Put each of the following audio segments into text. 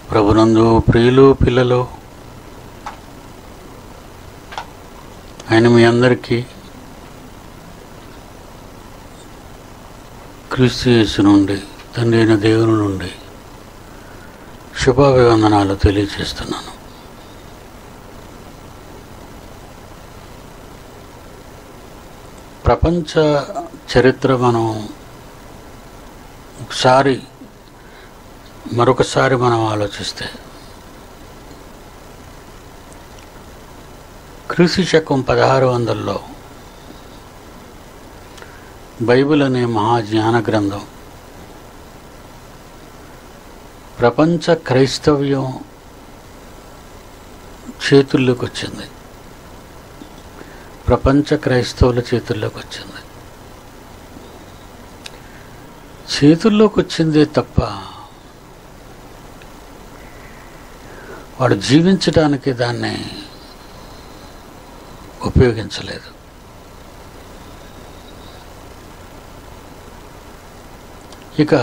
ప్రభునందు ప్రియులు పిల్లలు ఆయన మీ అందరికీ క్రీస్తు యేసు నుండి తండ్రి అయిన దేవుని నుండి శుభాభివందనాలు తెలియజేస్తున్నాను ప్రపంచ చరిత్ర మనం ఒకసారి మరొకసారి మనం ఆలోచిస్తే క్రీస్తు శకం పదహారు వందల్లో బైబిల్ అనే మహాజ్ఞాన గ్రంథం ప్రపంచ క్రైస్తవ్యం చేతుల్లోకి వచ్చింది ప్రపంచ క్రైస్తవుల చేతుల్లోకి వచ్చింది చేతుల్లోకి వచ్చిందే తప్ప వాడు జీవించడానికి దాన్ని ఉపయోగించలేదు ఇక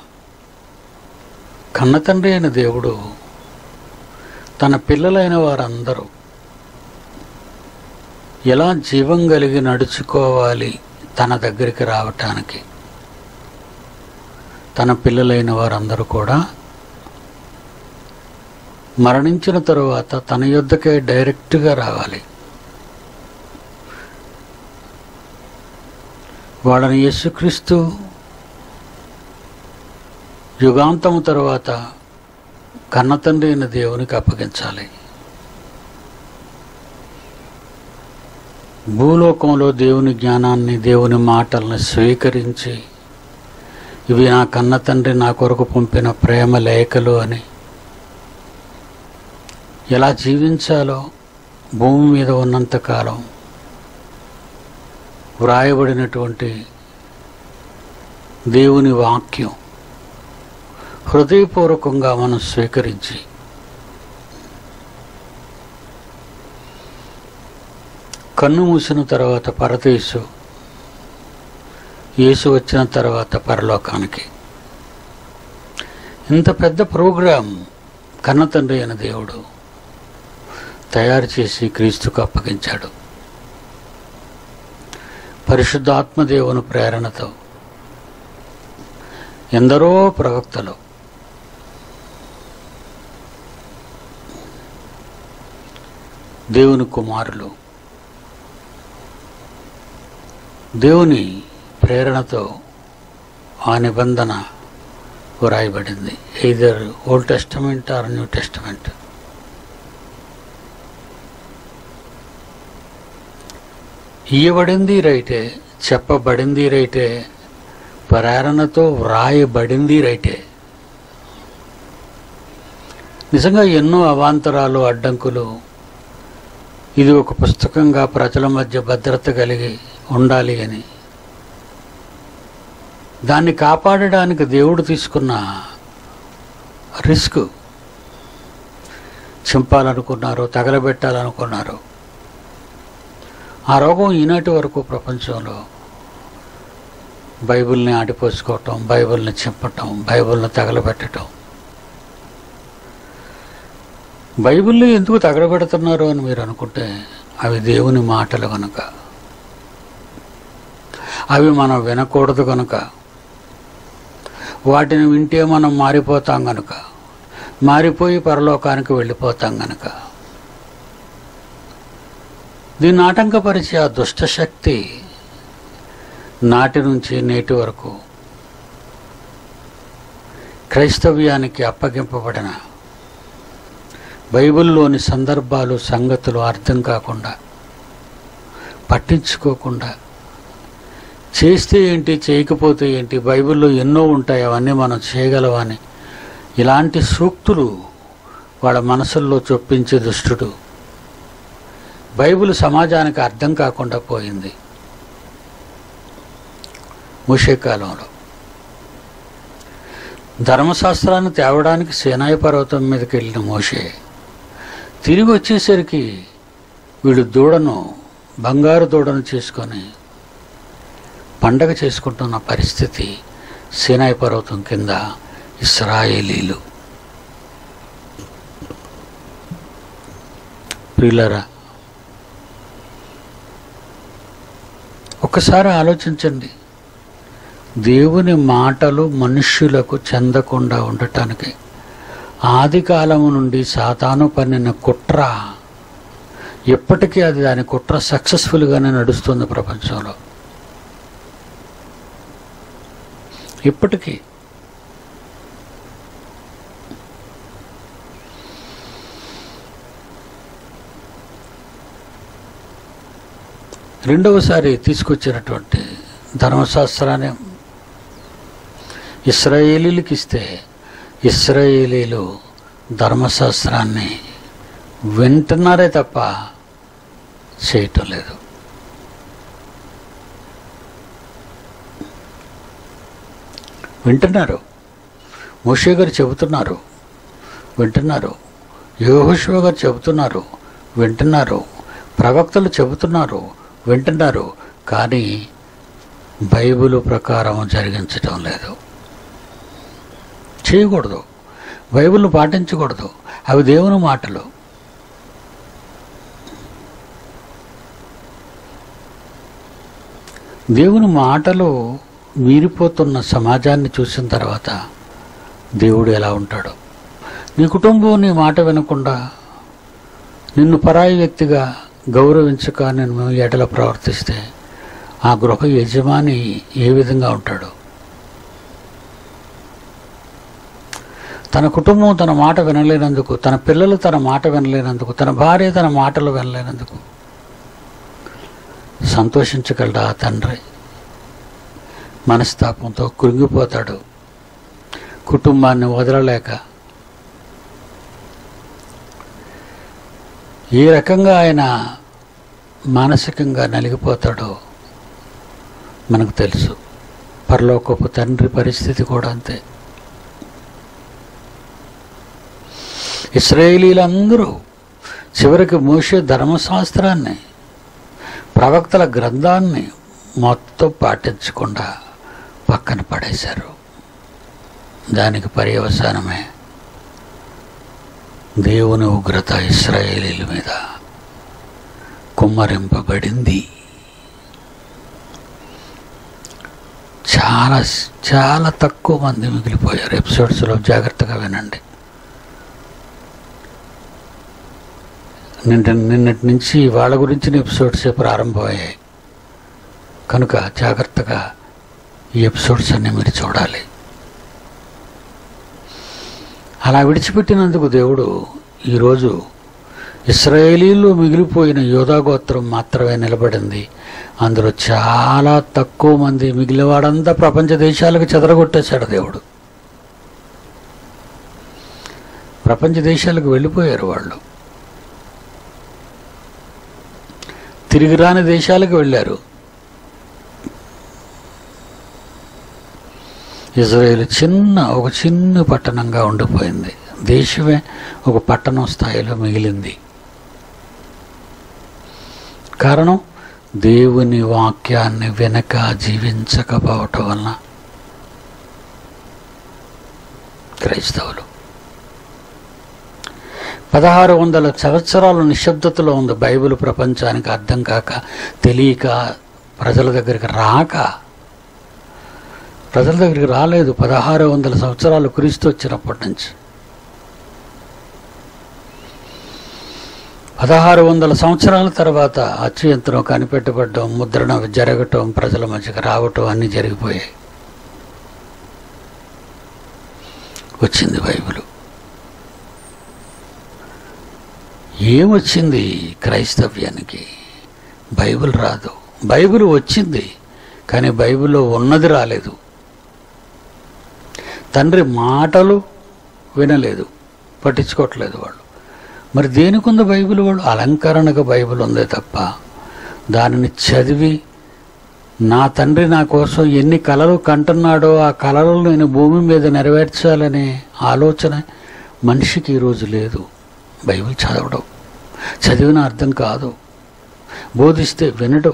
కన్నతండ్రి అయిన దేవుడు తన పిల్లలైన వారందరూ ఎలా జీవం కలిగి నడుచుకోవాలి తన దగ్గరికి రావటానికి తన పిల్లలైన వారందరూ కూడా మరణించిన తరువాత తన యుద్ధకే డైరెక్ట్గా రావాలి వాళ్ళని యేసుక్రీస్తు యుగాంతము తరువాత కన్నతండ్రి అయిన దేవునికి అప్పగించాలి భూలోకంలో దేవుని జ్ఞానాన్ని దేవుని మాటల్ని స్వీకరించి ఇవి నా కన్న తండ్రి నా కొరకు పంపిన ప్రేమ లేఖలు అని ఎలా జీవించాలో భూమి మీద ఉన్నంతకాలం వ్రాయబడినటువంటి దేవుని వాక్యం హృదయపూర్వకంగా మనం స్వీకరించి కన్ను మూసిన తర్వాత పరదేశు యేసు వచ్చిన తర్వాత పరలోకానికి ఇంత పెద్ద ప్రోగ్రాం కన్నతండ్రి అయిన దేవుడు తయారు చేసి క్రీస్తుకు అప్పగించాడు పరిశుద్ధాత్మ దేవుని ప్రేరణతో ఎందరో ప్రవక్తలు దేవుని కుమారులు దేవుని ప్రేరణతో ఆ నిబంధన వ్రాయబడింది either old testament or new testament ఇయ్యబడింది రైటే చెప్పబడింది రైటే ప్రేరణతో వ్రాయబడింది రైటే నిజంగా ఎన్నో అవాంతరాలు అడ్డంకులు ఇది ఒక పుస్తకంగా ప్రజల మధ్య భద్రత కలిగి ఉండాలి అని దాన్ని కాపాడడానికి దేవుడు తీసుకున్న రిస్క్ చింపాలనుకున్నారు తగలబెట్టాలనుకున్నారు ఆ రోగం ఈనాటి వరకు ప్రపంచంలో బైబిల్ని ఆడిపోసుకోవటం బైబిల్ని చింపటం బైబిల్ని తగలబెట్టడం బైబిల్ని ఎందుకు తగలబెడుతున్నారు అని మీరు అనుకుంటే అవి దేవుని మాటలు కనుక అవి మనం వినకూడదు కనుక వాటిని వింటే మనం మారిపోతాం గనుక మారిపోయి పరలోకానికి వెళ్ళిపోతాం గనుక దీన్ని ఆటంకపరిచే ఆ దుష్టశక్తి నాటి నుంచి నేటి వరకు క్రైస్తవ్యానికి అప్పగింపబడిన బైబిల్లోని సందర్భాలు సంగతులు అర్థం కాకుండా పట్టించుకోకుండా చేస్తే ఏంటి చేయకపోతే ఏంటి బైబిల్లో ఎన్నో ఉంటాయి అవన్నీ మనం చేయగలవని ఇలాంటి సూక్తులు వాళ్ళ మనసుల్లో చొప్పించే దుష్టుడు బైబిల్ సమాజానికి అర్థం కాకుండా పోయింది మూషే కాలంలో ధర్మశాస్త్రాన్ని తేవడానికి సేనాయి పర్వతం మీదకి వెళ్ళిన మోషే తిరిగి వచ్చేసరికి వీడు దూడను బంగారు దూడను చేసుకొని పండగ చేసుకుంటున్న పరిస్థితి సీనాయి పర్వతం కింద ఇస్రాయేలీలు ప్రియులరా ఒక్కసారి ఆలోచించండి దేవుని మాటలు మనుష్యులకు చెందకుండా ఉండటానికి ఆది కాలము నుండి సాతాను పన్నిన కుట్ర ఎప్పటికీ అది దాని కుట్ర సక్సెస్ఫుల్గానే నడుస్తుంది ప్రపంచంలో ఇప్పటికీ రెండవసారి తీసుకొచ్చినటువంటి ధర్మశాస్త్రాన్ని ఇస్రాయేలీలకు ఇస్తే ఇస్రాయేలీలు ధర్మశాస్త్రాన్ని వింటున్నారే తప్ప చేయటం లేదు వింటున్నారు మోషే గారు చెబుతున్నారు వింటున్నారు యోహోషువ గారు చెబుతున్నారు వింటున్నారు ప్రవక్తలు చెబుతున్నారు వింటున్నారు కానీ బైబిల్ ప్రకారం జరిగించటం లేదు చేయకూడదు బైబిల్ను పాటించకూడదు అవి దేవుని మాటలు దేవుని మాటలు మీరిపోతున్న సమాజాన్ని చూసిన తర్వాత దేవుడు ఎలా ఉంటాడు నీ కుటుంబం నీ మాట వినకుండా నిన్ను పరాయి వ్యక్తిగా గౌరవించక నేను ఎడల ప్రవర్తిస్తే ఆ గృహ యజమాని ఏ విధంగా ఉంటాడు తన కుటుంబం తన మాట వినలేనందుకు తన పిల్లలు తన మాట వినలేనందుకు తన భార్య తన మాటలు వినలేనందుకు సంతోషించగలడా ఆ తండ్రి మనస్తాపంతో కృంగిపోతాడు కుటుంబాన్ని వదలలేక ఏ రకంగా ఆయన మానసికంగా నలిగిపోతాడో మనకు తెలుసు పరలోకపు తండ్రి పరిస్థితి కూడా అంతే ఇస్రాయేలీలందరూ చివరికి మోసే ధర్మశాస్త్రాన్ని ప్రవక్తల గ్రంథాన్ని మొత్తం పాటించకుండా పక్కన పడేశారు దానికి పర్యవసానమే దేవుని ఉగ్రత ఇస్రాయేలీల మీద కుమ్మరింపబడింది చాలా చాలా తక్కువ మంది మిగిలిపోయారు ఎపిసోడ్స్లో జాగ్రత్తగా వినండి నిన్న నిన్నటి నుంచి వాళ్ళ గురించిన ఎపిసోడ్సే ప్రారంభమయ్యాయి కనుక జాగ్రత్తగా ఈ ఎపిసోడ్స్ అన్నీ మీరు చూడాలి అలా విడిచిపెట్టినందుకు దేవుడు ఈరోజు ఇస్రాయేలీలు మిగిలిపోయిన యోధాగోత్రం మాత్రమే నిలబడింది అందులో చాలా తక్కువ మంది మిగిలినవాడంతా ప్రపంచ దేశాలకు చెదరగొట్టేశాడు దేవుడు ప్రపంచ దేశాలకు వెళ్ళిపోయారు వాళ్ళు తిరిగి రాని దేశాలకు వెళ్ళారు ఇజ్రాయేల్ చిన్న ఒక చిన్న పట్టణంగా ఉండిపోయింది దేశమే ఒక పట్టణం స్థాయిలో మిగిలింది కారణం దేవుని వాక్యాన్ని వెనక జీవించకపోవటం వలన క్రైస్తవులు పదహారు వందల సంవత్సరాల నిశ్శబ్దతలో ఉంది బైబిల్ ప్రపంచానికి అర్థం కాక తెలియక ప్రజల దగ్గరికి రాక ప్రజల దగ్గరికి రాలేదు పదహారు వందల సంవత్సరాలు క్రీస్తు వచ్చినప్పటి నుంచి పదహారు వందల సంవత్సరాల తర్వాత అచ్చుయంత్రం కనిపెట్టబడడం ముద్రణ జరగటం ప్రజల మధ్యకి రావటం అన్నీ జరిగిపోయాయి వచ్చింది బైబిల్ ఏమొచ్చింది క్రైస్తవ్యానికి బైబిల్ రాదు బైబిల్ వచ్చింది కానీ బైబిల్లో ఉన్నది రాలేదు తండ్రి మాటలు వినలేదు పట్టించుకోవట్లేదు వాళ్ళు మరి దేనికి ఉంది బైబిల్ వాళ్ళు అలంకరణకు బైబిల్ ఉందే తప్ప దానిని చదివి నా తండ్రి నా కోసం ఎన్ని కలలు కంటున్నాడో ఆ కలలు నేను భూమి మీద నెరవేర్చాలనే ఆలోచన మనిషికి ఈరోజు లేదు బైబిల్ చదవడం చదివిన అర్థం కాదు బోధిస్తే వినడు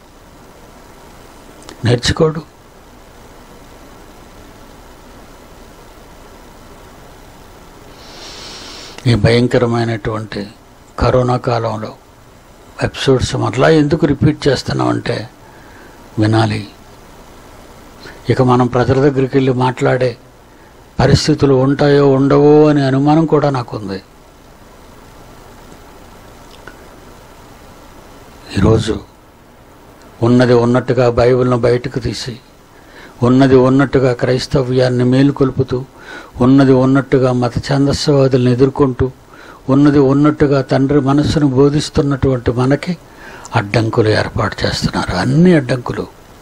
నేర్చుకోడు ఈ భయంకరమైనటువంటి కరోనా కాలంలో ఎపిసోడ్స్ మరలా ఎందుకు రిపీట్ చేస్తున్నామంటే వినాలి ఇక మనం ప్రజల దగ్గరికి వెళ్ళి మాట్లాడే పరిస్థితులు ఉంటాయో ఉండవో అనే అనుమానం కూడా నాకుంది ఈరోజు ఉన్నది ఉన్నట్టుగా బైబిల్ను బయటకు తీసి ఉన్నది ఉన్నట్టుగా క్రైస్తవ్యాన్ని మేలుకొల్పుతూ ఉన్నది ఉన్నట్టుగా మత ఛందస్సవాదులను ఎదుర్కొంటూ ఉన్నది ఉన్నట్టుగా తండ్రి మనస్సును బోధిస్తున్నటువంటి మనకి అడ్డంకులు ఏర్పాటు చేస్తున్నారు అన్ని అడ్డంకులు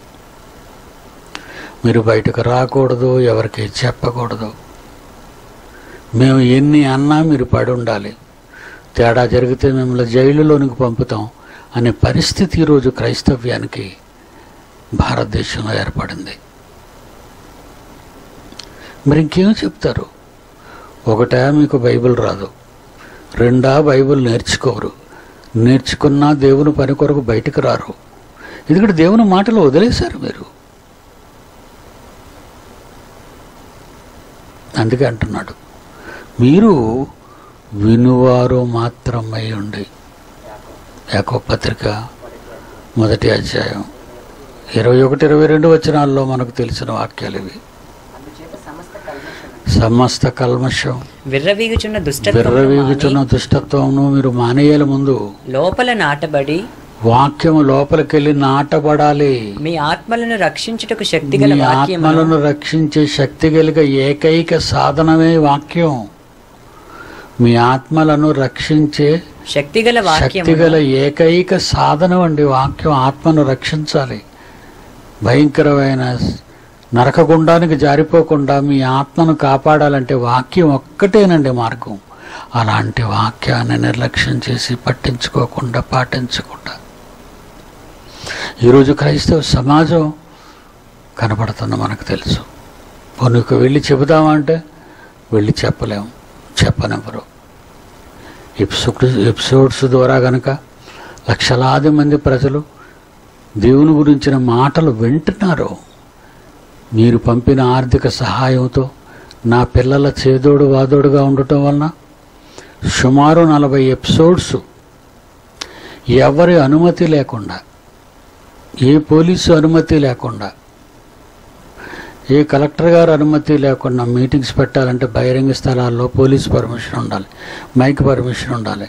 మీరు బయటకు రాకూడదు ఎవరికి చెప్పకూడదు మేము ఎన్ని అన్నా మీరు పడి ఉండాలి తేడా జరిగితే మిమ్మల్ని జైలులోనికి పంపుతాం అనే పరిస్థితి ఈరోజు క్రైస్తవ్యానికి భారతదేశంలో ఏర్పడింది మరి ఇంకేం చెప్తారు ఒకటా మీకు బైబిల్ రాదు రెండా బైబిల్ నేర్చుకోరు నేర్చుకున్నా దేవుని పని కొరకు బయటకు రారు ఎందుకంటే దేవుని మాటలు వదిలేశారు మీరు అందుకే అంటున్నాడు మీరు వినువారు మాత్రమై ఉండి యాకో పత్రిక మొదటి అధ్యాయం ఇరవై ఒకటి ఇరవై రెండు వచనాల్లో మనకు తెలిసిన వాక్యాలు ఇవి అందుచేత సమస్త కల్మషం సమస్త కల్మషం విర్రవీగుచున్న దుష్టత్వమును విర్రవీగుచున్న దుష్టత్వమును మీరు మానేయాలి ముందు మాని లోపల నాటబడి వాక్యము లోపలికెళ్ళి నాటబడాలి మీ ఆత్మలను రక్షించుటకు శక్తిగల మీ వాక్యమును ఆత్మలను రక్షించే శక్తి కలిగ ఏకైక సాధనమే వాక్యం మీ ఆత్మలను రక్షించే శక్తిగల శక్తి వాక్యమును గల ఏకైక సాధనం అండి వాక్యం ఆత్మను రక్షించాలి భయంకరమైన నరకగుండానికి జారిపోకుండా మీ ఆత్మను కాపాడాలంటే వాక్యం ఒక్కటేనండి మార్గం అలాంటి వాక్యాన్ని నిర్లక్ష్యం చేసి పట్టించుకోకుండా పాటించకుండా ఈరోజు క్రైస్తవ సమాజం కనపడుతున్న మనకు తెలుసు పొనుకు వెళ్ళి చెబుదామంటే వెళ్ళి చెప్పలేము చెప్పనెవరు ఎపిసోడ్ ఎపిసోడ్స్ ద్వారా గనక లక్షలాది మంది ప్రజలు దేవుని గురించిన మాటలు వింటున్నారు మీరు పంపిన ఆర్థిక సహాయంతో నా పిల్లల చేదోడు వాదోడుగా ఉండటం వలన సుమారు నలభై ఎపిసోడ్స్ ఎవరి అనుమతి లేకుండా ఏ పోలీసు అనుమతి లేకుండా ఏ కలెక్టర్ గారు అనుమతి లేకుండా మీటింగ్స్ పెట్టాలంటే బహిరంగ స్థలాల్లో పోలీస్ పర్మిషన్ ఉండాలి మైక్ పర్మిషన్ ఉండాలి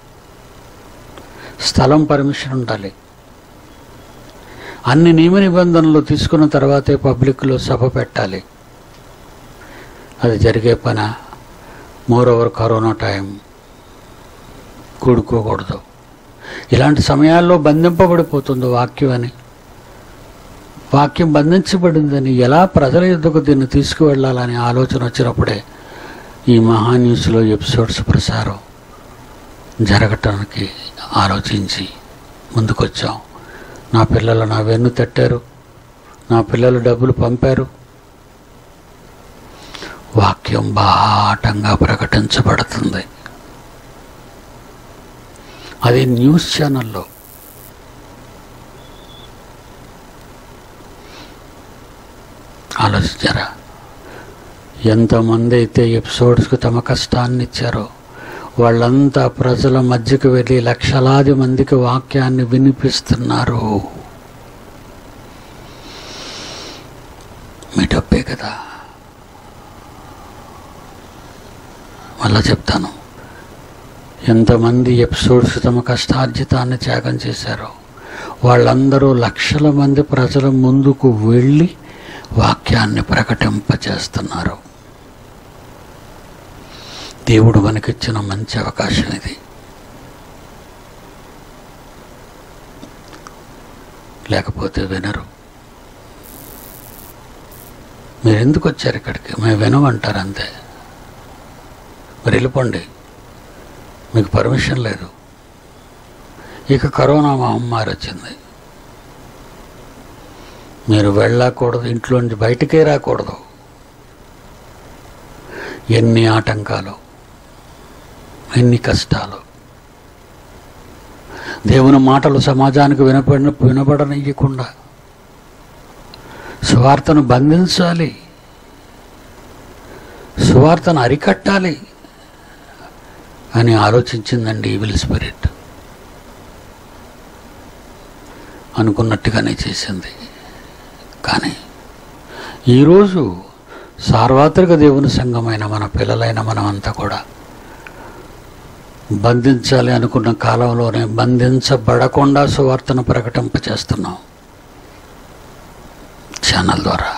స్థలం పర్మిషన్ ఉండాలి అన్ని నియమ నిబంధనలు తీసుకున్న తర్వాతే పబ్లిక్లో సభ పెట్టాలి అది జరిగే పన మోర్ ఓవర్ కరోనా టైం కూడుకోకూడదు ఇలాంటి సమయాల్లో బంధింపబడిపోతుంది వాక్యం అని వాక్యం బంధించబడిందని ఎలా ప్రజల యుద్ధకు దీన్ని తీసుకువెళ్ళాలని ఆలోచన వచ్చినప్పుడే ఈ మహా న్యూస్లో ఎపిసోడ్స్ ప్రసారం జరగటానికి ఆలోచించి ముందుకొచ్చాం నా పిల్లలు నా వెన్ను తట్టారు నా పిల్లలు డబ్బులు పంపారు వాక్యం బాటంగా ప్రకటించబడుతుంది అది న్యూస్ ఛానల్లో ఆలోచించారా ఎంతమంది అయితే ఎపిసోడ్స్కి తమ కష్టాన్ని ఇచ్చారో వాళ్ళంతా ప్రజల మధ్యకు వెళ్ళి లక్షలాది మందికి వాక్యాన్ని వినిపిస్తున్నారు మీ డబ్బే కదా మళ్ళా చెప్తాను ఎంతమంది ఎపిసోడ్స్ తమ కష్టార్జితాన్ని త్యాగం చేశారో వాళ్ళందరూ లక్షల మంది ప్రజల ముందుకు వెళ్ళి వాక్యాన్ని ప్రకటింపచేస్తున్నారు దేవుడు మనకిచ్చిన మంచి అవకాశం ఇది లేకపోతే వినరు మీరు ఎందుకు వచ్చారు ఇక్కడికి మేము వినమంటారు అంతే మరి వెళ్ళిపోండి మీకు పర్మిషన్ లేదు ఇక కరోనా మహమ్మారి వచ్చింది మీరు వెళ్ళకూడదు ఇంట్లో నుంచి బయటికే రాకూడదు ఎన్ని ఆటంకాలు ఎన్ని కష్టాలు దేవుని మాటలు సమాజానికి వినపడిన వినపడనియకుండా సువార్తను బంధించాలి సువార్తను అరికట్టాలి అని ఆలోచించిందండి ఈవిల్ స్పిరిట్ అనుకున్నట్టుగానే చేసింది కానీ ఈరోజు సార్వత్రిక దేవుని సంఘమైన మన పిల్లలైన మనమంతా కూడా బంధించాలి అనుకున్న కాలంలోనే బంధించబడకుండా సువార్తను ప్రకటింపచేస్తున్నాం ఛానల్ ద్వారా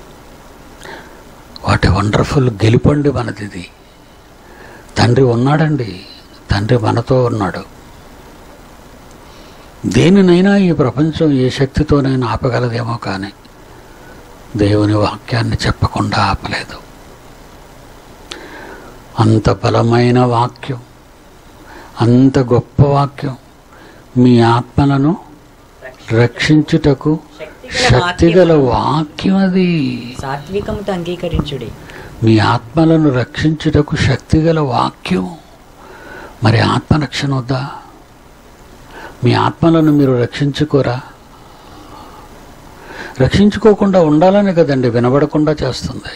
వాటి వండర్ఫుల్ గెలుపండి మనది ఇది తండ్రి ఉన్నాడండి తండ్రి మనతో ఉన్నాడు దేనినైనా ఈ ప్రపంచం ఏ శక్తితోనైనా ఆపగలదేమో కానీ దేవుని వాక్యాన్ని చెప్పకుండా ఆపలేదు అంత బలమైన వాక్యం అంత గొప్ప వాక్యం మీ ఆత్మలను రక్షించుటకు శక్తిగల వాక్యం అది సాత్వికముతో అంగీకరించుడి మీ ఆత్మలను రక్షించుటకు శక్తిగల వాక్యం మరి ఆత్మరక్షణ వద్దా మీ ఆత్మలను మీరు రక్షించుకోరా రక్షించుకోకుండా ఉండాలని కదండి వినబడకుండా చేస్తుంది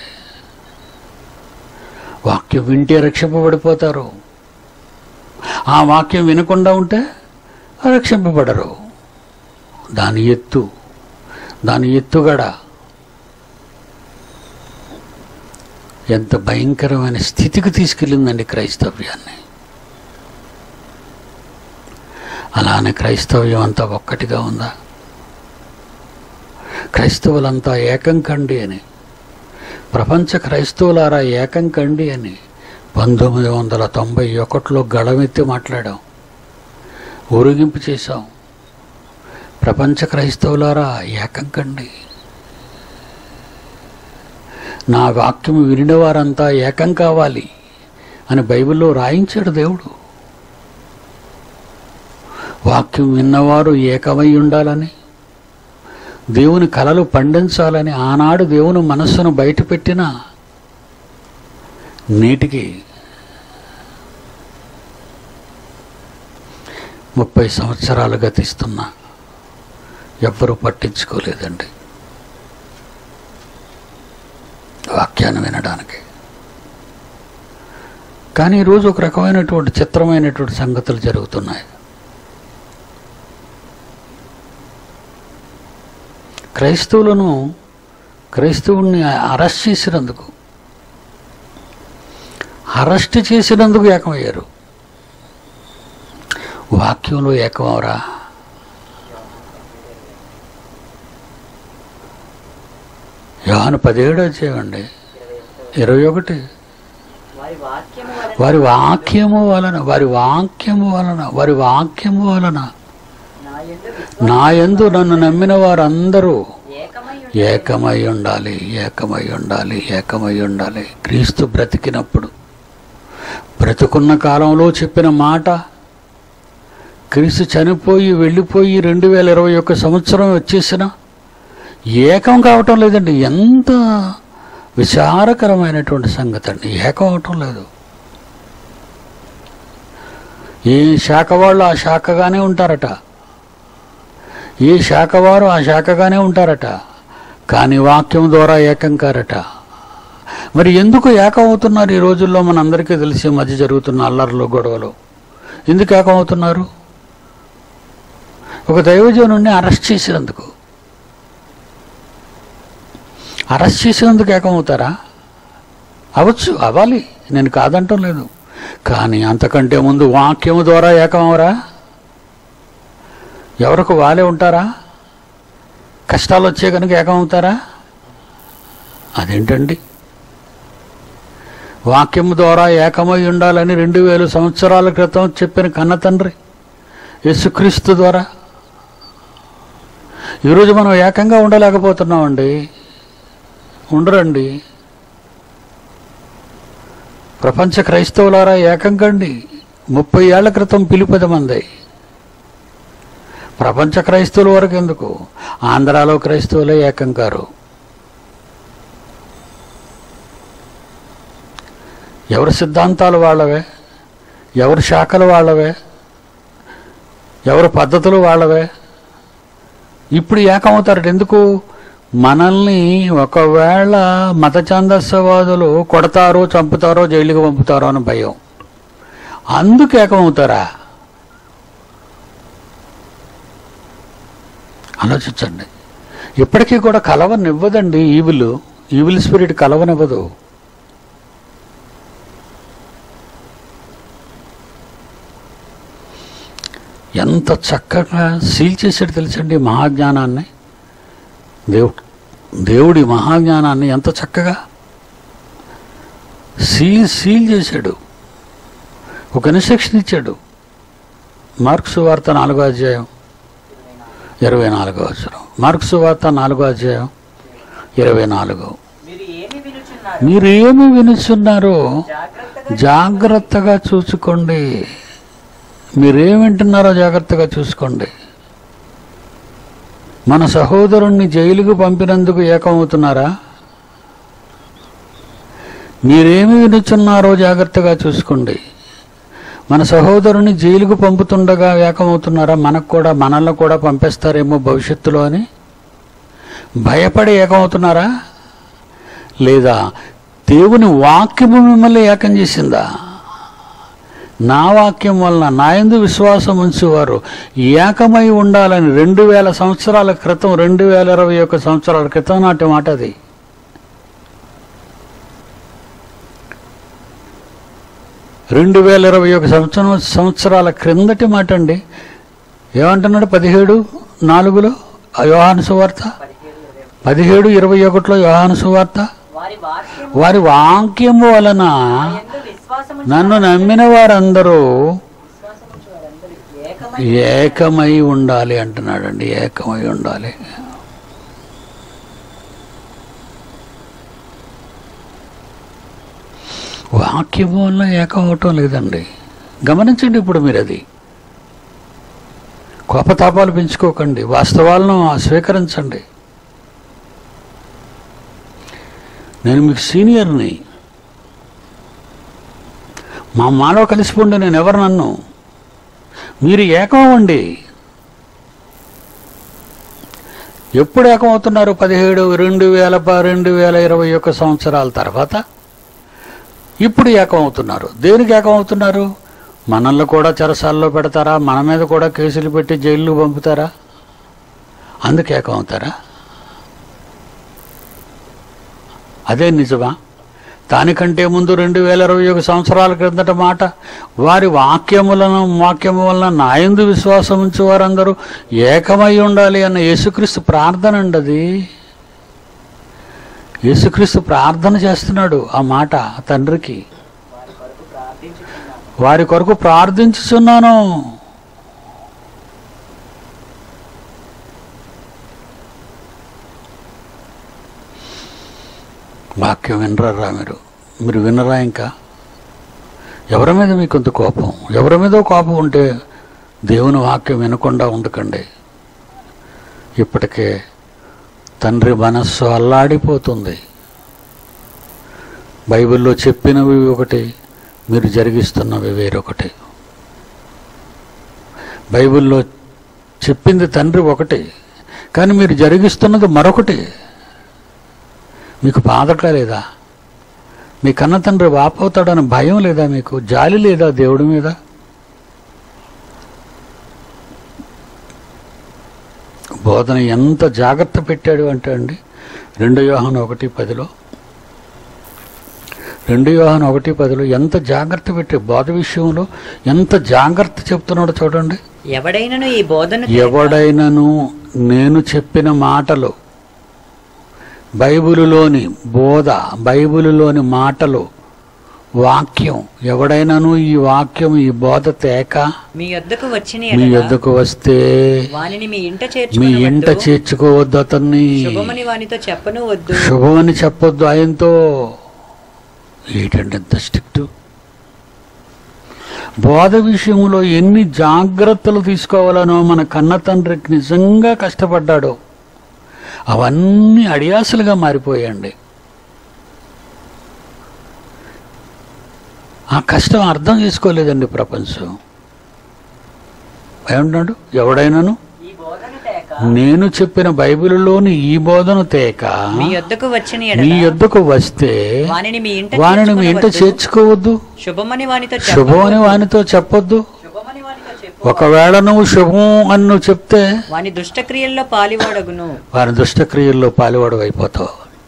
వాక్యం వింటే రక్షింపబడిపోతారు ఆ వాక్యం వినకుండా ఉంటే రక్షింపబడరు దాని ఎత్తు దాని ఎత్తుగడ ఎంత భయంకరమైన స్థితికి తీసుకెళ్ళిందండి క్రైస్తవ్యాన్ని అలానే క్రైస్తవ్యం అంతా ఒక్కటిగా ఉందా క్రైస్తవులంతా ఏకం కండి అని ప్రపంచ క్రైస్తవులారా ఏకం కండి అని పంతొమ్మిది వందల తొంభై ఒకటిలో గళమెత్తి మాట్లాడాం ఊరేగింపు చేశాం ప్రపంచ క్రైస్తవులారా ఏకం కండి నా వాక్యం వినిన వారంతా ఏకం కావాలి అని బైబిల్లో రాయించాడు దేవుడు వాక్యం విన్నవారు ఏకమై ఉండాలని దేవుని కలలు పండించాలని ఆనాడు దేవుని మనస్సును బయటపెట్టిన నేటికి ముప్పై సంవత్సరాలు గతిస్తున్నా ఎవ్వరూ పట్టించుకోలేదండి వాక్యాన్ని వినడానికి కానీ ఈరోజు ఒక రకమైనటువంటి చిత్రమైనటువంటి సంగతులు జరుగుతున్నాయి క్రైస్తవులను క్రైస్తవుల్ని అరెస్ట్ చేసినందుకు అరెస్ట్ చేసినందుకు ఏకమయ్యారు వాక్యంలో ఏకమవరా యోహాను పదిహేడు చేయండి ఇరవై ఒకటి వారి వాక్యము వలన వారి వాక్యము వలన వారి వాక్యము వలన వారి వాక్యము వలన నా యందు నా యందు నన్ను నమ్మిన వారందరూ ఏకమై ఏకమై ఉండాలి ఏకమై ఉండాలి ఏకమై ఉండాలి క్రీస్తు బ్రతికినప్పుడు బ్రతుకున్న కాలంలో చెప్పిన మాట క్రీస్తు చనిపోయి వెళ్ళిపోయి రెండు వేల ఇరవై ఒక్క సంవత్సరం వచ్చేసిన ఏకం కావటం లేదండి ఎంత విచారకరమైనటువంటి సంగతి అండి ఏకం అవటం లేదు ఏ శాఖ వాళ్ళు ఆ శాఖగానే ఉంటారట ఏ శాఖ వారు ఆ శాఖగానే ఉంటారట కానీ వాక్యం ద్వారా ఏకం కారట మరి ఎందుకు ఏకం అవుతున్నారు ఈ రోజుల్లో మనందరికీ తెలిసి ఈ మధ్య జరుగుతున్న అల్లర్లు గొడవలు ఎందుకు ఏకం అవుతున్నారు ఒక దైవజనుడిని అరెస్ట్ చేసినందుకు అరెస్ట్ చేసినందుకు ఏకమవుతారా అవచ్చు అవ్వాలి నేను కాదంటం లేదు కానీ అంతకంటే ముందు వాక్యము ద్వారా ఏకమవరా ఎవరికి వాళ్ళే ఉంటారా కష్టాలు వచ్చే కనుక ఏకమవుతారా అదేంటండి వాక్యము ద్వారా ఏకమై ఉండాలని రెండు వేల సంవత్సరాల క్రితం చెప్పిన కన్న తండ్రి యేసుక్రీస్తు ద్వారా ఈరోజు మనం ఏకంగా ఉండలేకపోతున్నామండి ఉండరండి ప్రపంచ క్రైస్తవులారా ఏకం కండి ముప్పై ఏళ్ల క్రితం పిలుపది మంది ప్రపంచ క్రైస్తవుల వరకు ఎందుకు ఆంధ్రాలో క్రైస్తవులే ఏకం కారు ఎవరి సిద్ధాంతాలు వాళ్ళవే ఎవరి శాఖలు వాళ్ళవే ఎవరి పద్ధతులు వాళ్ళవే ఇప్పుడు ఏకమవుతారట ఎందుకు మనల్ని ఒకవేళ మత ఛాందస్యవాదులు కొడతారో చంపుతారో జైలుకి పంపుతారో అని భయం అందుకు ఏకమవుతారా ఆలోచించండి ఇప్పటికీ కూడా కలవనివ్వదండి ఈవిల్ ఈవిల్ స్పిరిట్ కలవనివ్వదు ఎంత చక్కగా సీల్ చేశాడు తెలుసండి ఈ మహాజ్ఞానాన్ని దేవుడు దేవుడి మహాజ్ఞానాన్ని ఎంత చక్కగా సీల్ సీల్ చేశాడు ఒక ఇన్స్ట్రక్షన్ ఇచ్చాడు మార్క్స్ వార్త నాలుగో అధ్యాయం ఇరవై నాలుగో అవసరం మార్క్స్ వార్త నాలుగో అధ్యాయం ఇరవై నాలుగు మీరు ఏమి వినుచున్నారు మీరు ఏమి వినుచున్నారో జాగ్రత్తగా జాగ్రత్తగా చూసుకోండి మీరేం వింటున్నారో జాగ్రత్తగా చూసుకోండి మన సహోదరుణ్ణి జైలుకు పంపినందుకు ఏకమవుతున్నారా మీరేమి వినుచున్నారో జాగ్రత్తగా చూసుకోండి మన సహోదరుని జైలుకు పంపుతుండగా ఏకమవుతున్నారా మనకు కూడా మనల్ని కూడా పంపేస్తారేమో భవిష్యత్తులో అని భయపడి ఏకమవుతున్నారా లేదా దేవుని వాక్యము మిమ్మల్ని ఏకం చేసిందా నా వాక్యం వలన నా యందు విశ్వాసం ఉంచేవారు ఏకమై ఉండాలని రెండు వేల సంవత్సరాల క్రితం రెండు వేల ఇరవై ఒక్క సంవత్సరాల క్రితం నాటి మాట అది రెండు వేల ఇరవై ఒక సంవత్సరం సంవత్సరాల క్రిందటి మాట అండి ఏమంటున్నాడు పదిహేడు నాలుగులో ఆ యోహాను సువార్త పదిహేడు ఇరవై ఒకటి. పదిహేడు ఇరవై ఒకటిలో యోహాను సువార్త వారి వాక్యం వారి వాక్యము వలన ఎందు విశ్వాసము నన్ను నమ్మిన వారందరూ విశ్వాసముంచు వారందరూ ఏకమై ఏకమై ఉండాలి అంటున్నాడండి ఏకమై ఉండాలి వాక్యము వల్ల ఏకం అవటం లేదండి గమనించండి ఇప్పుడు మీరు అది కోపతాపాలు పెంచుకోకండి వాస్తవాలను స్వీకరించండి నేను మీకు సీనియర్ని మా మాలో కలిసిపోండి నేను ఎవరు నన్ను మీరు ఏకమవ్వండి ఎప్పుడు ఏకమవుతున్నారు పదిహేడు రెండు వేల ప- రెండు వేల ఇరవై ఒక్క సంవత్సరాల తర్వాత ఇప్పుడు ఏకమవుతున్నారు దేనికి ఏకమవుతున్నారు మనల్ని కూడా చెరసాల్లో పెడతారా మన మీద కూడా కేసులు పెట్టి జైల్లో పంపుతారా అందుకు ఏకమవుతారా అదే నిజమా దానికంటే ముందు రెండు వేల ఇరవై ఒక సంవత్సరాల క్రిందట మాట వారి వాక్యములను వాక్యము వలన నాయందు విశ్వాసం ఉంచే వారందరూ ఏకమై ఉండాలి అన్న యేసుక్రీస్తు ప్రార్థన అండి అది యేసుక్రీస్తు ప్రార్థన చేస్తున్నాడు ఆ మాట ఆ తండ్రికి వారి కొరకు ప్రార్థించుచున్నాను వారి కొరకు ప్రార్థించుచున్నాను వాక్యం వినరా మీరు మీరు వినరా ఇంకా ఎవరి మీద మీకు కొంత కోపం ఎవరి మీదో కోపం ఉంటే దేవుని వాక్యం వినకుండా ఉండకండి ఇప్పటికే తండ్రి మనస్సు అల్లాడిపోతుంది బైబిల్లో చెప్పినవి ఒకటి మీరు జరిగిస్తున్నవి వేరొకటి బైబిల్లో చెప్పింది తండ్రి ఒకటి కానీ మీరు జరిగిస్తున్నది మరొకటి మీకు బాధట లేదా మీ కన్న తండ్రి వాపోతాడని భయం లేదా మీకు జాలి లేదా దేవుడి మీద బోధన ఎంత జాగ్రత్త పెట్టాడు అంటే అండి రెండు యోహాను ఒకటి పదిలో రెండు యోహాను ఒకటి పదిలో ఎంత జాగ్రత్త పెట్టి బోధ విషయంలో ఎంత జాగ్రత్త చెప్తున్నాడో చూడండి ఎవడైనను ఈ బోధన ఎవడైనను నేను చెప్పిన మాటలు బైబిలులోని బోధ బైబిలులోని మాటలు వాక్యం ఎవడైనాను ఈ వాక్యం ఈ బోధ తేక మీ యొద్దకు వచ్చిన మీ ఎడల యొద్దకు వస్తే వానిని మీ ఇంట మీ ఇంట చేర్చుకుని చేర్చుకోవద్దు అతన్ని శుభమని వానితో చెప్పను వద్దు శుభమని చెప్పొద్దు ఆయనతో ఏంటంటే ఎంత స్ట్రిక్ట్ బోధ విషయంలో ఎన్ని జాగ్రత్తలు తీసుకోవాలనో మన కన్న తండ్రికి నిజంగా కష్టపడ్డాడో అవన్నీ అడియాసలుగా మారిపోయాయండి ఆ కష్టం అర్థం చేసుకోలేదండి ప్రపంచం ఏమంటున్నాడు ఎవడైనాను ఈ బోధన తేక నేను చెప్పిన బైబిలులోని ఈ బోధను తేక మీ యొద్దకు వచ్చిన మీ ఎడల యొద్దకు వస్తే వానిని మీ ఇంట వానిని మీ ఇంట చేర్చుకొనవద్దు. చేర్చుకోవద్దు శుభమని వానితో శుభం అని చెప్పవద్దు. వానితో చెప్పొద్దు శుభమని వానితో చెప్పు ఒకవేళ నువ్వు శుభం అని నువ్వు చెప్తే వాని దుష్టక్రియల్లో పాలివాడగును వారి దుష్టక్రియల్లో పాలువాడు అయిపోతావు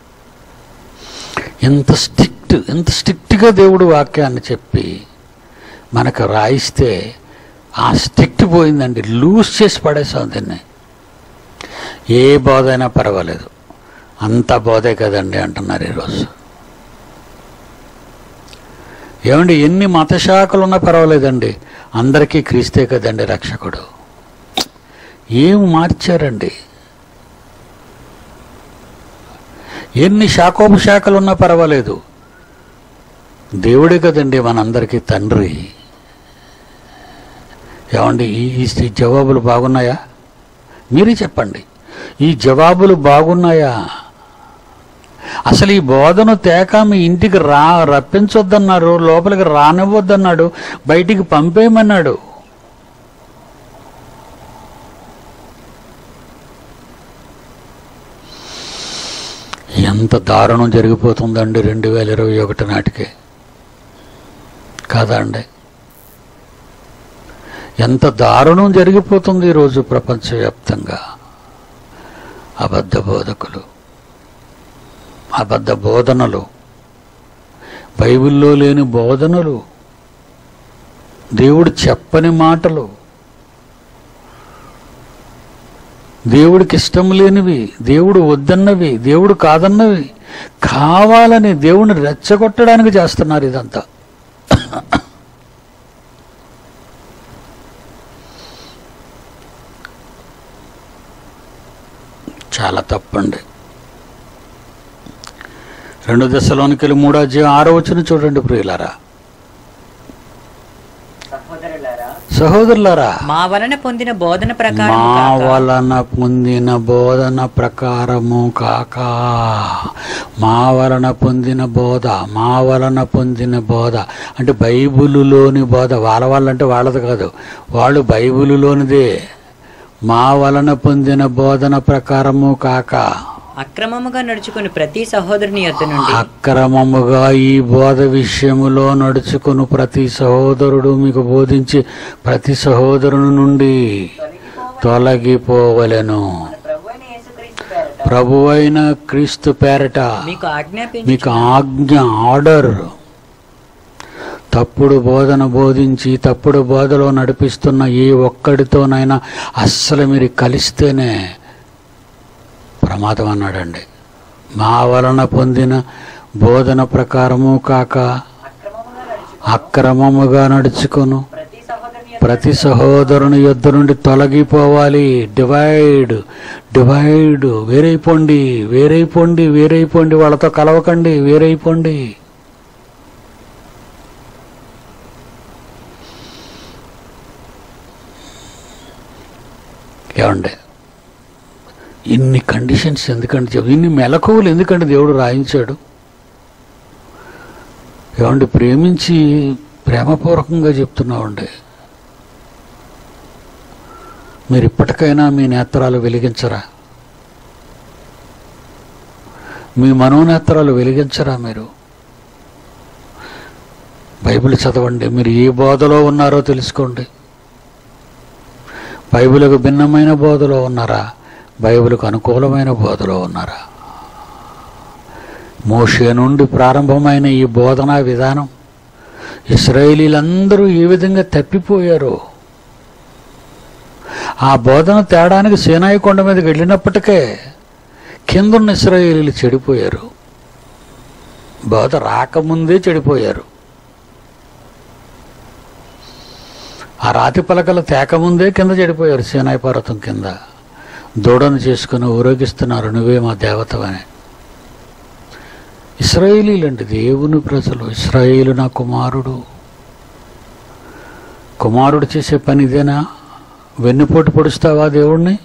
ఎంత స్ట్రిక్ట్ ఎంత స్ట్రిక్ట్గా దేవుడు వాక్యాన్ని చెప్పి మనకు రాయిస్తే ఆ స్ట్రిక్ట్ పోయిందండి లూజ్ చేసి పడేసాం దీన్ని ఏ బోధ అయినా పర్వాలేదు అంత బోధే కదండి అంటున్నారు ఈరోజు ఏమండి ఎన్ని మత శాఖలు ఉన్నా పర్వాలేదండి అందరికీ క్రీస్తే కదండి రక్షకుడు ఏం మార్చారండి ఎన్ని శాఖోపశాఖలు ఉన్నా పర్వాలేదు దేవుడే కదండి మనందరికీ తండ్రి ఏమండి ఈ ఈ జవాబులు బాగున్నాయా మీరే చెప్పండి ఈ జవాబులు బాగున్నాయా అసలు ఈ బోధను తేక మీ ఇంటికి రా రప్పించొద్దన్నారు లోపలికి రానివ్వద్దన్నాడు బయటికి పంపేయమన్నాడు ఎంత దారుణం జరిగిపోతుందండి రెండు వేల ఇరవై ఒకటి నాటికి కాదా అండి ఎంత దారుణం జరిగిపోతుంది ఈరోజు ప్రపంచవ్యాప్తంగా అబద్ధ బోధకులు అబద్ధ బోధనలు బైబిల్లో లేని బోధనలు దేవుడు చెప్పని మాటలు దేవుడికి ఇష్టం లేనివి దేవుడు వద్దన్నవి దేవుడు కాదన్నవి కావాలని దేవుడిని రెచ్చగొట్టడానికి చేస్తున్నారు ఇదంతా చాలా తప్పండి రెండు దశలోనికి వెళ్ళి మూడో అధ్యాయం ఆరో వచ్చిన చూడండి ప్రియులారా సహోదరులారా మా వలన పొందిన బోధన మా ప్రకారం వలన పొందిన బోధన ప్రకారము కాక మా వలన పొందిన బోధ మా వలన పొందిన బోధ అంటే బైబిలులోని బోధ వాళ్ళ వాళ్ళంటే వాళ్ళది కాదు వాళ్ళు బైబిలులోనిదే మా వలన పొందిన బోధన ప్రకారము కాక అక్రమముగా నడుచుకుని ప్రతి సహోదరుని యొద్ద నుండి అక్రమముగా ఈ బోధ విషయములో నడుచుకుని ప్రతి సహోదరుడు మీకు బోధించి ప్రతి సహోదరుని నుండి తొలగిపోవలెను ప్రభువైన క్రీస్తు పేరట మీకు ఆజ్ఞాపించి మీకు ఆజ్ఞ ఆర్డర్ తప్పుడు బోధన బోధించి తప్పుడు బోధలో నడిపిస్తున్న ఏ ఒక్కడితోనైనా అస్సలు మీరు కలిస్తేనే ప్రమాదం అన్నాడండి మా వలన పొందిన బోధన ప్రకారము కాక అక్రమముగా నడుచుకొను ప్రతి సహోదరుని యొద్ద నుండి తొలగిపోవాలి డివైడ్ డివైడ్ వేరైపోండి వేరైపోండి వేరైపోండి వాళ్ళతో కలవకండి వేరైపోండి ఏమండి ఇన్ని కండిషన్స్ ఎందుకంటే చెప్ ఇన్ని మెలకువలు ఎందుకంటే దేవుడు రాయించాడు ఏమండి ప్రేమించి ప్రేమపూర్వకంగా చెప్తున్నామండి మీరు ఇప్పటికైనా మీ నేత్రాలు వెలిగించరా మీ మనోనేత్రాలు వెలిగించరా మీరు బైబిల్ చదవండి మీరు ఏ బోధలో ఉన్నారో తెలుసుకోండి బైబిల్కు భిన్నమైన బోధలో ఉన్నారా బైబిల్కు అనుకూలమైన బోధలో ఉన్నారా మోషే నుండి ప్రారంభమైన ఈ బోధనా విధానం ఇస్రాయేలీలందరూ ఏ విధంగా తప్పిపోయారో ఆ బోధన తేడానికి సేనాయి కొండ మీదకి వెళ్ళినప్పటికే కిందున్న ఇస్రాయేలీలు చెడిపోయారు బోధ రాకముందే చెడిపోయారు ఆ రాతి పలకలు తేకముందే కింద చెడిపోయారు సేనాయి పర్వతం కింద దూడను చేసుకుని ఊరేగిస్తున్నారు నువ్వే మా దేవతవని ఇస్రాయేలీలండి దేవుని ప్రజలు ఇస్రాయేలు నా కుమారుడు కుమారుడు చేసే పని ఇదేనా వెన్నుపోటు పొడుస్తావా దేవుణ్ణి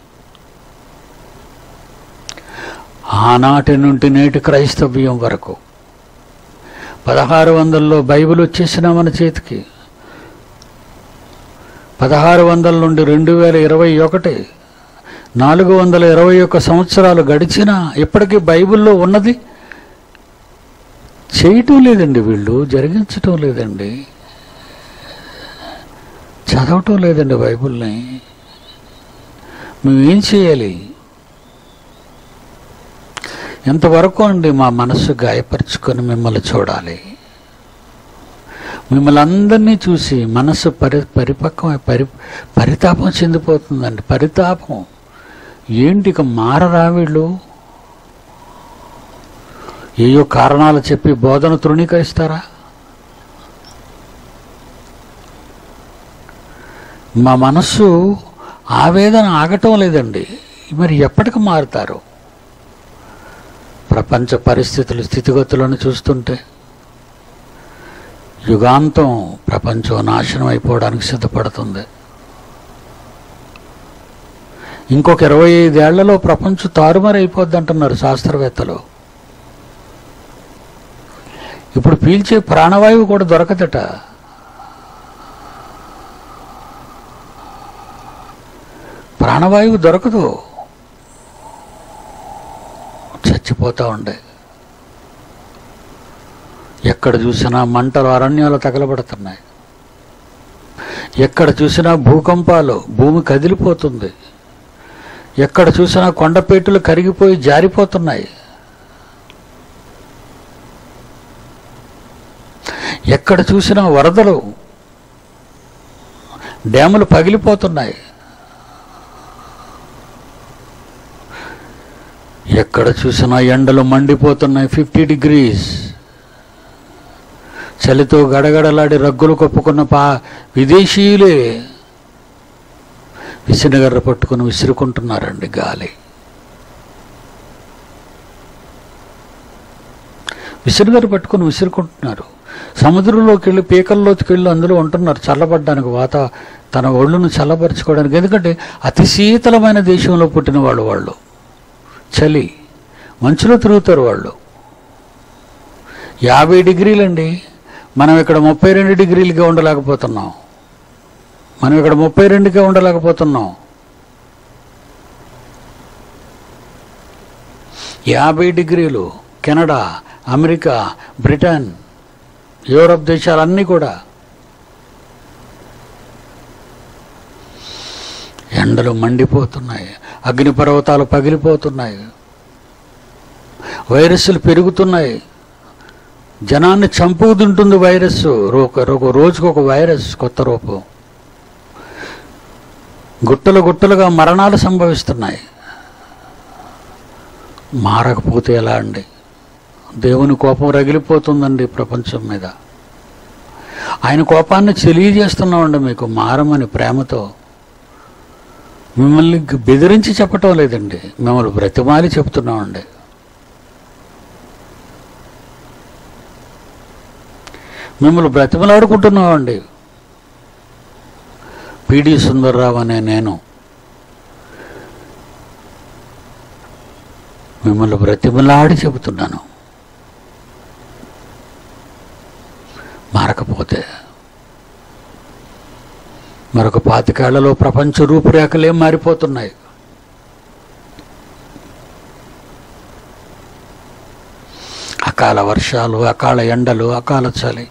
ఆనాటి నుండి నేటి క్రైస్తవ్యం వరకు పదహారు వందల్లో బైబిల్ వచ్చేసిన మన చేతికి పదహారు వందల నుండి రెండు వేల ఇరవై ఒకటి నాలుగు వందల ఇరవై ఒక్క సంవత్సరాలు గడిచినా ఇప్పటికీ బైబిల్లో ఉన్నది చేయటం లేదండి వీళ్ళు జరిగించటం లేదండి చదవటం లేదండి బైబిల్ని మేము ఏం చేయాలి ఎంతవరకు అండి మా మనస్సు గాయపరుచుకొని మిమ్మల్ని చూడాలి మిమ్మల్ని అందరినీ చూసి మనస్సు పరి పరిపక్వమై పరి పరితాపం చెందిపోతుందండి పరితాపం ఏంటి ఇక మారరా వీళ్ళు ఏయో కారణాలు చెప్పి బోధన తృణీకరిస్తారా మా మనస్సు ఆవేదన ఆగటం లేదండి మరి ఎప్పటికి మారుతారు ప్రపంచ పరిస్థితులు స్థితిగతులను చూస్తుంటే యుగాంతం ప్రపంచం నాశనం అయిపోవడానికి సిద్ధపడుతుంది ఇంకొక ఇరవై ఐదేళ్లలో ప్రపంచం తారుమారు అయిపోద్ది అంటున్నారు శాస్త్రవేత్తలు ఇప్పుడు పీల్చే ప్రాణవాయువు కూడా దొరకదట ప్రాణవాయువు దొరకదు చచ్చిపోతూ ఉండే ఎక్కడ చూసినా మంటలు అరణ్యాలు తగలబడుతున్నాయి ఎక్కడ చూసినా భూకంపాలు భూమి కదిలిపోతుంది ఎక్కడ చూసినా కొండపేటులు కరిగిపోయి జారిపోతున్నాయి ఎక్కడ చూసినా వరదలు డ్యాములు పగిలిపోతున్నాయి ఎక్కడ చూసినా ఎండలు మండిపోతున్నాయి ఫిఫ్టీ డిగ్రీస్ చలితో గడగడలాడి రగ్గులు కప్పుకున్న పా విదేశీయులే విసినగర్ర పట్టుకుని విసురుకుంటున్నారండి గాలి విసినగర్ర పట్టుకుని విసురుకుంటున్నారు సముద్రంలోకి వెళ్ళి పీకల్లోకి వెళ్ళి అందులో ఉంటున్నారు చల్లబడ్డానికి వాత తన ఒళ్ళును చల్లబరుచుకోవడానికి ఎందుకంటే అతి శీతలమైన దేశంలో పుట్టిన వాళ్ళు వాళ్ళు చలి మంచులో తిరుగుతారు వాళ్ళు యాభై డిగ్రీలండి మనం ఇక్కడ ముప్పై రెండు డిగ్రీలుగా ఉండలేకపోతున్నాం మనం ఇక్కడ ముప్పై రెండుగా ఉండలేకపోతున్నాం యాభై డిగ్రీలు కెనడా అమెరికా బ్రిటన్ యూరప్ దేశాలన్నీ కూడా ఎండలు మండిపోతున్నాయి అగ్నిపర్వతాలు పగిలిపోతున్నాయి వైరస్లు పెరుగుతున్నాయి జనాన్ని చంపుతుంటుంది వైరస్ రో- రో- రోజుకు ఒక వైరస్ కొత్త రూపం గుట్టలు గుట్టలుగా మరణాలు సంభవిస్తున్నాయి మారకపోతే ఎలా అండి దేవుని కోపం రగిలిపోతుందండి ప్రపంచం మీద ఆయన కోపాన్ని తెలియజేస్తున్నామండి మీకు మారమని ప్రేమతో మిమ్మల్ని బెదిరించి చెప్పటం లేదండి మిమ్మల్ని బ్రతిమాలి చెప్తున్నామండి మిమ్మల్ని బ్రతిమలాడుకుంటున్నామండి పిడి సుందర్రావు అనే నేను మిమ్మల్ని బ్రతిమలాడి చెబుతున్నాను మారకపోతే మరొక పాతికేళ్లలో ప్రపంచ రూపురేఖలే మారిపోతున్నాయి అకాల వర్షాలు అకాల ఎండలు అకాల చలి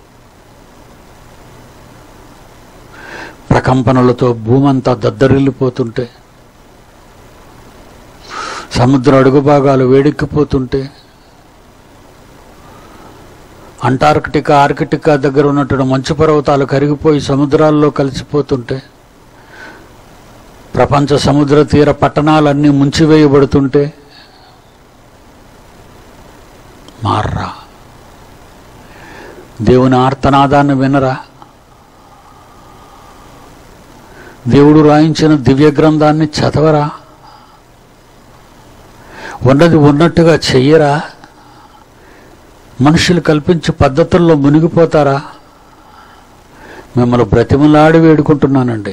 ప్రకంపనలతో భూమంతా దద్దరిల్లిపోతుంటే సముద్ర అడుగు భాగాలు వేడెక్కిపోతుంటే అంటార్కిటికా ఆర్కిటికా దగ్గర ఉన్నటువంటి మంచు పర్వతాలు కరిగిపోయి సముద్రాల్లో కలిసిపోతుంటే ప్రపంచ సముద్ర తీర పట్టణాలన్నీ ముంచివేయబడుతుంటే మార్రా దేవుని ఆర్తనాదాన్ని వినరా దేవుడు రాయించిన దివ్య గ్రంథాన్ని చదవరా ఉన్నది ఉన్నట్టుగా చెయ్యరా మనుషులు కల్పించే పద్ధతుల్లో మునిగిపోతారా మిమ్మల్ని బ్రతిమలాడి వేడుకుంటున్నానండి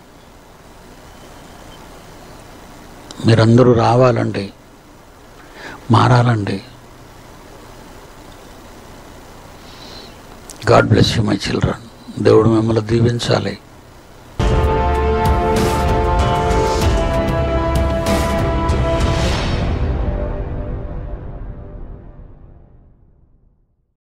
మీరందరూ రావాలండి మారాలండి God bless you my children దేవుడు మిమ్మల్ని దీవించాలి